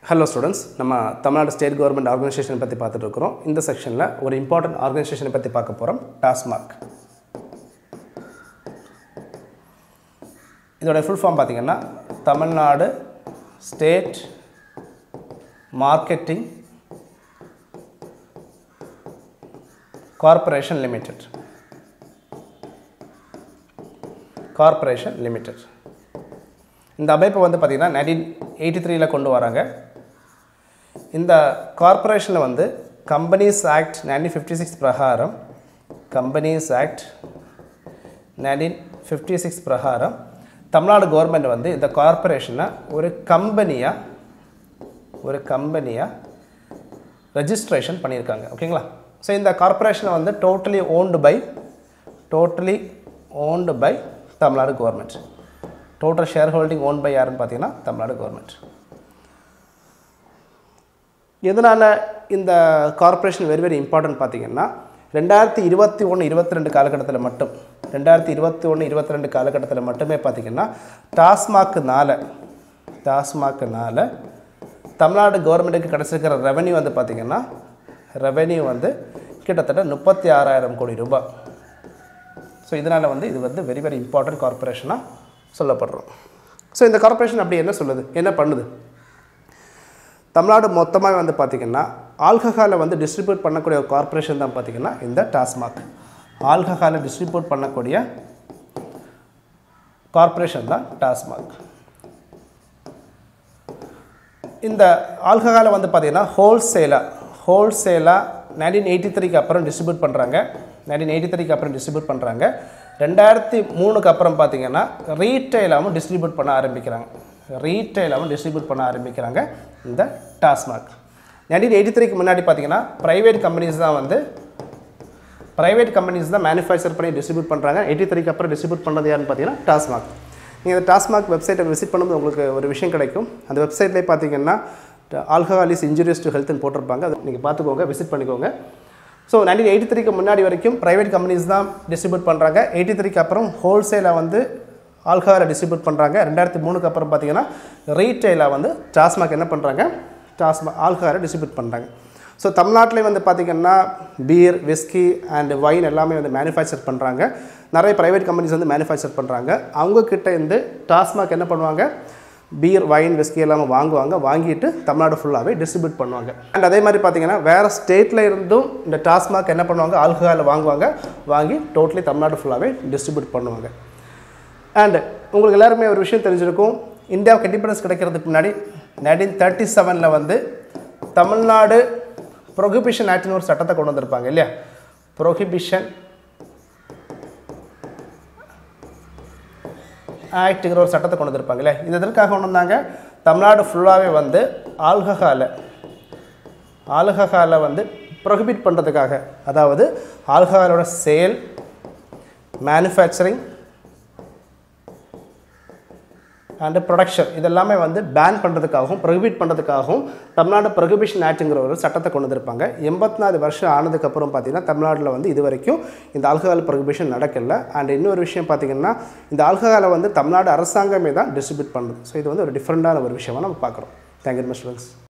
hello students நம்ம Tamil Nadu state government organisation பற்றி பார்த்துட்டு இருக்கிறோம் இந்த செக்ஷனில் ஒரு இம்பார்ட்டன்ட் ஆர்கனைசேஷனை பற்றி பார்க்க போகிறோம் டாஸ்மாக் இதோட ஃபுல் ஃபார்ம் பார்த்தீங்கன்னா Tamil Nadu state marketing corporation limited corporation limited இந்த அமைப்பை வந்து பார்த்திங்கன்னா நைன்டீன் எயிட்டி த்ரீல கொண்டு வராங்க இந்த கார்ப்பரேஷனில் வந்து companies act nineteen fifty six பிரகாரம் companies act nineteen fifty six பிரகாரம் தமிழ்நாடு கவர்மெண்ட் வந்து இந்த கார்ப்பரேஷனை ஒரு கம்பெனியாக ஒரு கம்பெனியாக ரெஜிஸ்ட்ரேஷன் பண்ணியிருக்காங்க ஓகேங்களா ஸோ இந்த கார்ப்பரேஷனை வந்து totally owned by totally owned by Tamil Nadu government total shareholding own by யாருன்னு பார்த்தீங்கன்னா தமிழ்நாடு கவர்மெண்ட் எதனால் இந்த கார்ப்பரேஷன் வெரி வெரி இம்பார்ட்டன்ட் பார்த்தீங்கன்னா ரெண்டாயிரத்தி இருபத்தி ஒன்று இருபத்தி ரெண்டு காலகட்டத்தில் மட்டும் ரெண்டாயிரத்தி இருபத்தி ஒன்று இருபத்தி ரெண்டு காலகட்டத்தில் மட்டுமே பார்த்தீங்கன்னா டாஸ்மாக்குனால டாஸ்மாக்குனால தமிழ்நாடு கவர்மெண்ட்டுக்கு கிடச்சிருக்கிற ரெவன்யூ வந்து பார்த்திங்கன்னா ரெவன்யூ வந்து கிட்டத்தட்ட முப்பத்தி ஆறாயிரம் கோடி ரூபாய் ஸோ இதனால் வந்து இது வந்து வெரி வெரி இம்பார்ட்டன்ட் கார்ப்பரேஷனாக சொல்லப்படுறோம் ஸோ இந்த கார்ப்பரேஷன் அப்படி என்ன சொல்லுது என்ன பண்ணுது தமிழ்நாடு மொத்தமாக வந்து பார்த்திங்கன்னா ஆல்கஹாலை வந்து டிஸ்ட்ரிபியூட் பண்ணக்கூடிய ஒரு கார்ப்பரேஷன் தான் பார்த்திங்கன்னா இந்த டாஸ்மாக் ஆல்கஹாலை டிஸ்ட்ரிபியூட் பண்ணக்கூடிய கார்ப்பரேஷன் தான் டாஸ்மாக் இந்த ஆல்கஹாலை வந்து பார்த்திங்கன்னா ஹோல்சேலாக ஹோல்சேலாக நைன்டீன் எயிட்டி த்ரீக்கு அப்புறம் டிஸ்ட்ரிபியூட் பண்ணுறாங்க நைன்டீன் எயிட்டி த்ரீக்கு அப்புறம் டிஸ்ட்ரிபியூட் பண்ணுறாங்க ரெண்டாயிரத்தி மூணுக்கு அப்புறம் பார்த்தீங்கன்னா ரீட்டைலாகவும் டிஸ்ட்ரிபியூட் பண்ண ஆரம்பிக்கிறாங்க ரீட்டைலாகவும் டிஸ்ட்ரிபியூட் பண்ண ஆரம்பிக்கிறாங்க இந்த டாஸ்மாக் நைன்டீன் எயிட்டி த்ரீக்கு முன்னாடி பார்த்தீங்கன்னா ப்ரைவேட் கம்பெனிஸ் தான் வந்து ப்ரைவேட் கம்பெனிஸ் தான் மேனுஃபேக்சர் பண்ணி டிஸ்ட்ரிபியூட் பண்ணுறாங்க எயிட்டி த்ரீக்கு அப்புறம் டிஸ்ட்ரிபியூட் பண்ணது யாருன்னு பார்த்தீங்கன்னா டாஸ்மாக் நீங்கள் இந்த டாஸ்மாக் வெப்சைட்டை விசிட் பண்ணும்போது உங்களுக்கு ஒரு விஷயம் கிடைக்கும் அந்த வெப்சைட்லேயே பார்த்தீங்கன்னா ஆல்கஹால் இஸ் இன்ஜுரியஸ் டு ஹெல்த்னு போட்டிருப்பாங்க அதை நீங்கள் பார்த்துக்கோங்க விசிட் பண்ணிக்கோங்க ஸோ நைன்டீன் எயிட்டி த்ரீக்கு முன்னாடி வரைக்கும் ப்ரைவேட் கம்பெனிஸ் தான் டிஸ்ட்ரிபியூட் பண்ணுறாங்க எயிட்டி த்ரீக்கு அப்புறம் ஹோல்சேலாக வந்து ஆல்கஹாலை டிஸ்ட்ரிபியூட் பண்ணுறாங்க ரெண்டாயிரத்தி மூணுக்கு அப்புறம் பார்த்தீங்கன்னா ரீட்டைலாக வந்து டாஸ்மாக் என்ன பண்ணுறாங்க டாஸ்மாக் ஆல்கஹாலை டிஸ்ட்ரிபியூட் பண்ணுறாங்க ஸோ தமிழ்நாட்டிலே வந்து பார்த்திங்கன்னா பீர் விஸ்கி அண்ட் வைன் எல்லாமே வந்து மேனுஃபேக்சர் பண்ணுறாங்க நிறைய ப்ரைவேட் கம்பெனிஸ் வந்து மேனுஃபேக்சர் பண்ணுறாங்க அவங்கக்கிட்ட இருந்து டாஸ்மாக் என்ன பண்ணுவாங்க பீர் வைன் விஸ்கி எல்லாமே வாங்குவாங்க வாங்கிட்டு தமிழ்நாடு ஃபுல்லாகவே டிஸ்ட்ரிபியூட் பண்ணுவாங்க அண்ட் அதே மாதிரி பார்த்தீங்கன்னா வேறு ஸ்டேட்டில் இருந்தும் இந்த டாஸ்மாக் என்ன பண்ணுவாங்க ஆல்கஹாலை வாங்குவாங்க வாங்கி டோட்டலி தமிழ்நாடு ஃபுல்லாகவே டிஸ்ட்ரிபியூட் பண்ணுவாங்க அண்ட் உங்களுக்கு எல்லாருமே ஒரு விஷயம் தெரிஞ்சிருக்கும் இந்தியாவுக்கு இண்டிபெண்டன்ஸ் கிடைக்கிறதுக்கு முன்னாடி நைன்டீன் தேர்ட்டி செவனில் வந்து தமிழ்நாடு ப்ரொஹிபிஷன் ஆக்ட்னு ஒரு சட்டத்தை கொண்டு வந்திருப்பாங்க இல்லையா ப்ரொஹிபிஷன் ஆக்ட்டுங்கிற ஒரு சட்டத்தை கொண்டு வந்திருப்பாங்க இல்லையா இது எதற்காக கொண்டு வந்தாங்க தமிழ்நாடு ஃபுல்லாகவே வந்து ஆல்கஹாலை ஆல்கஹாலை வந்து ப்ரொஹிபிட் பண்ணுறதுக்காக அதாவது ஆல்கஹாலோட சேல் மேனுஃபேக்சரிங் அண்டு ப்ரொடக்ஷன் இதெல்லாமே வந்து பேன் பண்ணுறதுக்காகவும் ப்ரொஹிபிட் பண்ணுறதுக்காகவும் தமிழ்நாடு ப்ரொஹிபிஷன் ஆக்ட்டுங்கிற ஒரு சட்டத்தை கொண்டு வந்திருப்பாங்க எண்பத்தி நாலு வருஷம் ஆனதுக்கப்புறம் பார்த்தீங்கன்னா தமிழ்நாட்டில் வந்து இது வரைக்கும் இந்த ஆல்கஹால் ப்ரொஹிபிஷன் நடக்கல அண்ட் இன்னொரு விஷயம் பார்த்தீங்கன்னா இந்த ஆல்கஹாலை வந்து தமிழ்நாடு அரசாங்கமே தான் டிஸ்ட்ரிபியூட் பண்ணுது ஸோ இது வந்து ஒரு டிஃப்ரெண்ட்டான ஒரு விஷயமாக நம்ம பார்க்குறோம் தேங்க்யூ மச் ஸ்டூடெண்ட்ஸ்